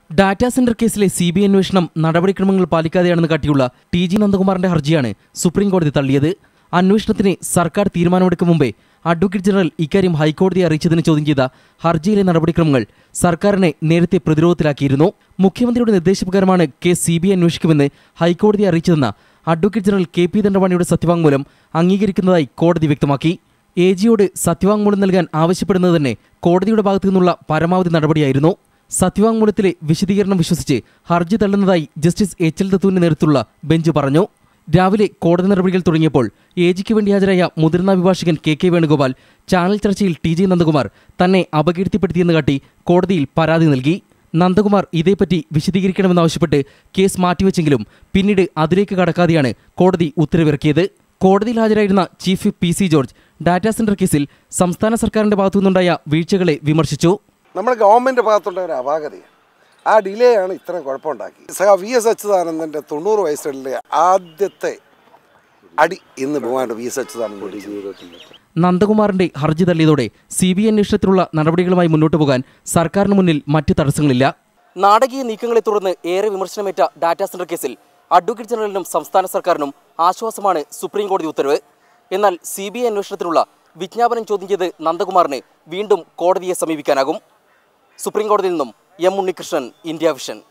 data centre കേസിലെ C B I അന്വേഷണം നടപടിക്രമങ്ങൾ പാലിക്കാതെയാണെന്ന് കാട്ടിയുള്ള ടി ജി നന്ദകുമാറിന്റെ ഹർജിയാണ് സുപ്രീം കോടതി തള്ളിയത് അന്വേഷണത്തിന് സർക്കാർ തീരുമാനമെടുക്കും മുമ്പേ അഡ്വക്കേറ്റ് ജനറൽ ഇക്കാര്യം ഹൈക്കോടതിയെ അറിയിച്ചതിന് ചോദ്യം ചെയ്ത ഹർജിയിലെ നടപടിക്രമങ്ങൾ സർക്കാരിനെ നേരത്തെ പ്രതിരോധത്തിലാക്കിയിരുന്നു മുഖ്യമന്ത്രിയുടെ നിർദ്ദേശപ്രകാരമാണ് കേസ് സി ബി ഐ അന്വേഷിക്കുമെന്ന് ഹൈക്കോടതിയെ അറിയിച്ചതെന്ന അഡ്വക്കേറ്റ് ജനറൽ കെ പി ദണ്ഡപാണിയുടെ സത്യവാങ്മൂലം അംഗീകരിക്കുന്നതായി കോടതി വ്യക്തമാക്കി എ ജിയോട് സത്യവാങ്മൂലം നൽകാൻ ആവശ്യപ്പെടുന്നത് തന്നെ കോടതിയുടെ ഭാഗത്തു നിന്നുള്ള പരമാവധി നടപടിയായിരുന്നു സത്യവാങ്മൂലത്തിലെ വിശദീകരണം വിശ്വസിച്ച് ഹർജി തള്ളുന്നതായി ജസ്റ്റിസ് എച്ച് എൽ ദത്തുവിന്റെ നേതൃത്വത്തിലുള്ള ബെഞ്ച് പറഞ്ഞു രാവിലെ കോടതി നടപടികൾ തുടങ്ങിയപ്പോൾ എ ജിക്ക് വേണ്ടി ഹാജരായ മുതിർന്ന അഭിഭാഷകൻ കെ കെ വേണുഗോപാൽ ചാനൽ ചർച്ചയിൽ ടി ജി നന്ദകുമാർ തന്നെ അപകീർത്തിപ്പെടുത്തിയെന്ന് കാട്ടി കോടതിയിൽ പരാതി നൽകി നന്ദകുമാർ ഇതേപ്പറ്റി വിശദീകരിക്കണമെന്നാവശ്യപ്പെട്ട് കേസ് മാറ്റിവെച്ചെങ്കിലും പിന്നീട് അതിലേക്ക് കടക്കാതെയാണ് കോടതി ഉത്തരവിറക്കിയത് കോടതിയിൽ ഹാജരായിരുന്ന chief P C George data centre കേസിൽ സംസ്ഥാന സർക്കാരിന്റെ ഭാഗത്തുനിന്നുണ്ടായ വീഴ്ചകളെ വിമർശിച്ചു നമ്മുടെ ഗവൺമെൻറ് ഭാഗത്തുള്ള ഒരു അപാകതയാണ് ആ ഡിലേ ആണ് ഇത്രയും കുഴപ്പമുണ്ടാക്കി സഹ വി എസ് അച്യുതാനന്ദൻ്റെ തൊണ്ണൂറ് വയസ്സിലെ ആദ്യത്തെ അടി ഇന്ന് ബഹുമാനപ്പെട്ട വി എസ് അച്യുതാനന്ദൻ നന്ദകുമാറിന്റെ ഹർജി തള്ളിയതോടെ സി ബി ഐ അന്വേഷണത്തിലുള്ള നടപടികളുമായി മുന്നോട്ടു പോകാൻ സർക്കാരിന് മുന്നിൽ മറ്റ് തടസ്സങ്ങളില്ല നാടകീയ നീക്കങ്ങളെ തുടർന്ന് ഏറെ വിമർശനമേറ്റ ഡാറ്റാ സെന്റർ കേസിൽ അഡ്വക്കേറ്റ് ജനറലിനും സംസ്ഥാന സർക്കാരിനും ആശ്വാസമാണ് സുപ്രീം കോടതി ഉത്തരവ് എന്നാൽ സി ബി ഐ അന്വേഷണത്തിനുള്ള വിജ്ഞാപനം ചോദ്യം ചെയ്ത് നന്ദകുമാറിന് വീണ്ടും കോടതിയെ സമീപിക്കാനാകും സുപ്രീം കോടതിയിൽ നിന്നും എം ഉണ്ണികൃഷ്ണൻ ഇന്ത്യ വിഷൻ